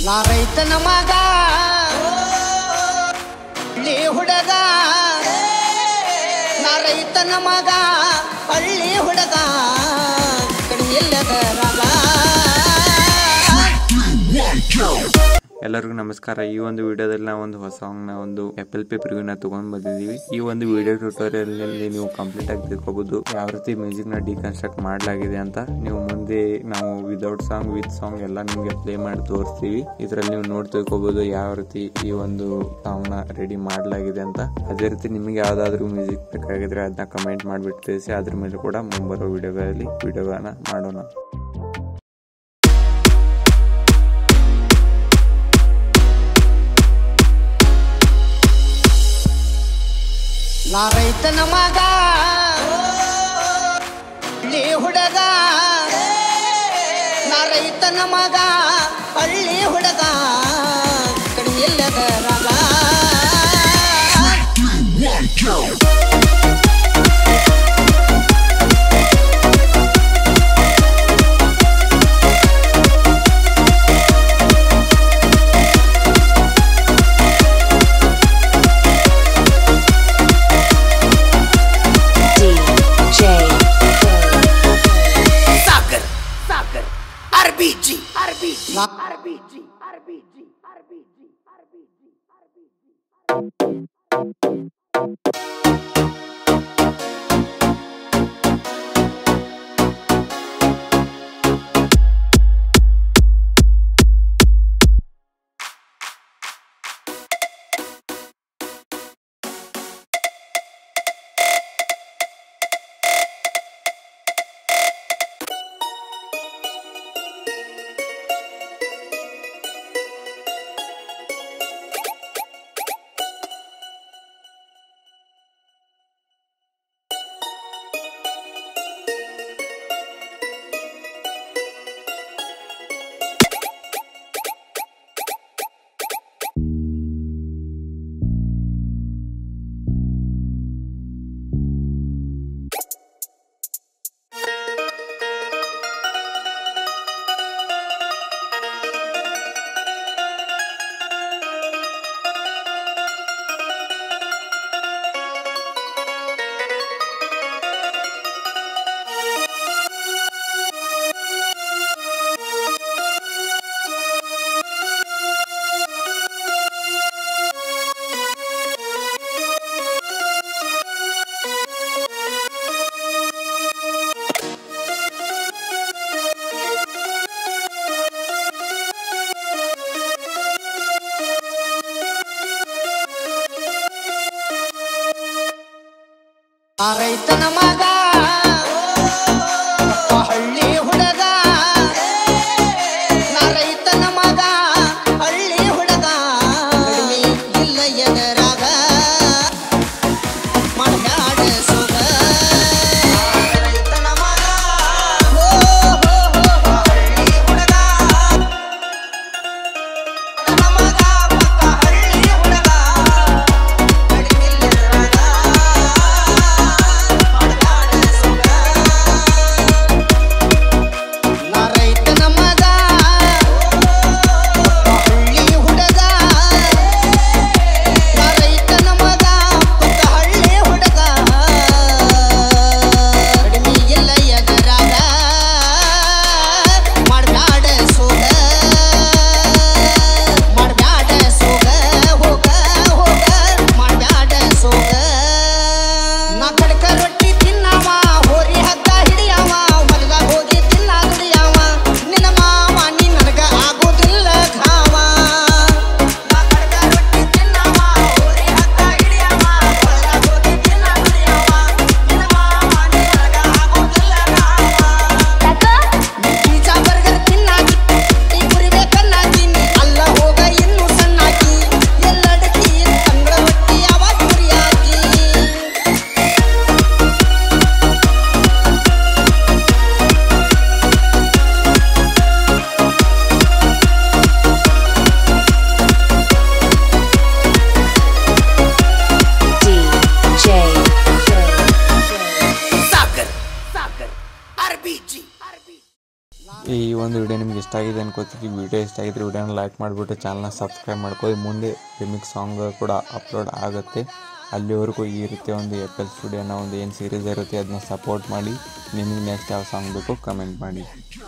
ನಾ ರೈತನ ಮಗ ಹಳ್ಳಿ ಹುಡುಗ ನಾ ರೈತನ ಮಗ ಹಳ್ಳಿ ಹುಡುಗ ಕಡಿಯಿಲ್ಲದ ರಾಗ ಎಲ್ಲರಿಗೂ ನಮಸ್ಕಾರ ಈ ಒಂದು ವಿಡಿಯೋದಲ್ಲಿ ನಾವು ಒಂದು ಹೊಸ ಸಾಂಗ್ ನ ಒಂದು ಎಫ್ ಎಲ್ ಪಿ ಪ್ರಿವ್ಯೂನ ತಗೊಂಡ್ ಬಂದಿದ್ದೀವಿ ಈ ಒಂದು ವಿಡಿಯೋ ಟ್ಯೂಟೋರಿಯಲ್ ನಲ್ಲಿ ನೀವು ಕಂಪ್ಲೀಟ್ ಆಗಿ ತಿಳ್ಕೊಬಹುದು ಯಾವ ರೀತಿ ಮ್ಯೂಸಿಕ್ ನ ಡಿಕನ್ಸ್ಟ್ರಕ್ಟ್ ಮಾಡಲಾಗಿದೆ ಅಂತ ನೀವು ಮುಂದೆ ನಾವು ವಿದೌಟ್ ಸಾಂಗ್ ವಿತ್ ಸಾಂಗ್ ಎಲ್ಲ ನಿಮ್ಗೆ ಪ್ಲೇ ಮಾಡಿ ತೋರಿಸ್ತೀವಿ ಇದರಲ್ಲಿ ನೀವು ನೋಡಿ ತಿಳ್ಕೊಬಹುದು ಯಾವ ರೀತಿ ಈ ಒಂದು ಸಾಂಗ್ ನ ರೆಡಿ ಮಾಡಲಾಗಿದೆ ಅಂತ ಅದೇ ರೀತಿ ನಿಮಗೆ ಯಾವ್ದಾದ್ರು ಮ್ಯೂಸಿಕ್ ಬೇಕಾಗಿದ್ರೆ ಅದನ್ನ ಕಮೆಂಟ್ ಮಾಡಿಬಿಟ್ಟು ತಿಳಿಸಿ ಅದ್ರ ಮೇಲೆ ಕೂಡ ಮುಂಬರೋ ವಿಡಿಯೋಗಳಲ್ಲಿ ವಿಡಿಯೋಗಳನ್ನ ಮಾಡೋಣ ನಾ ರೈತನ ಮಗ ಹಳ್ಳಿ ಹುಡುಗ ನಾ ರೈತನ ಮಗ ಹಳ್ಳಿ ಹುಡುಗ ಕಡಿಯಿಲ್ಲದ ರಾಗ DJ Sagar, Sagar, RBG, RBG, ನಾ RBG, RBG, RBG, RBG, RBG. ಆ ರೈತನ ಮಗ ಹಳ್ಳಿ ಹುಡುಗ ನಾ ರೈತನ ಮಗ ಹಳ್ಳಿ ಹುಡುಗ ಕಡಿಮೆ ಇಲ್ಲ ಎದರಾಗ ಮಾಡಬ್ಯಾಡ ಸೋಗ ರೈತನ ಮಗ ಹೋ, ಹೋ, ಹೋ, ಹೋ, ಹಳ್ಳಿ ಹುಡುಗ ನನ್ನ ಮಗ ಪಕ್ಕ ಹಳ್ಳಿ ಹುಡುಗ ಕಡಿಮೆ ಇಲ್ಲ ಎದರಾಗ ಮಾಡಬ್ಯಾಡ ಆಗಿದೆ ಅನ್ಕೋತೀವಿ ವಿಡಿಯೋ ಇಷ್ಟ ಆಗಿದ್ರೆ ವಿಡಿಯೋನ ಲೈಕ್ ಮಾಡಿಬಿಟ್ಟು ಚಾನಲ್ನ ಸಬ್ಸ್ಕ್ರೈಬ್ ಮಾಡ್ಕೊಳ್ಳಿ ಮುಂದೆ ರಿಮಿಕ್ಸ್ ಸಾಂಗ್ ಕೂಡ ಅಪ್ಲೋಡ್ ಆಗುತ್ತೆ ಅಲ್ಲಿವರೆಗೂ ಈ ರೀತಿ ಒಂದು ಎಫ್ ಎಲ್ ಸ್ಟುಡಿಯೋನ ಒಂದು ಏನು ಸೀರೀಸ್ ಇರುತ್ತೆ ಅದನ್ನ ಸಪೋರ್ಟ್ ಮಾಡಿ ನಿಮಗೆ ನೆಕ್ಸ್ಟ್ ಯಾವ ಸಾಂಗ್ ಬೇಕು ಕಮೆಂಟ್ ಮಾಡಿ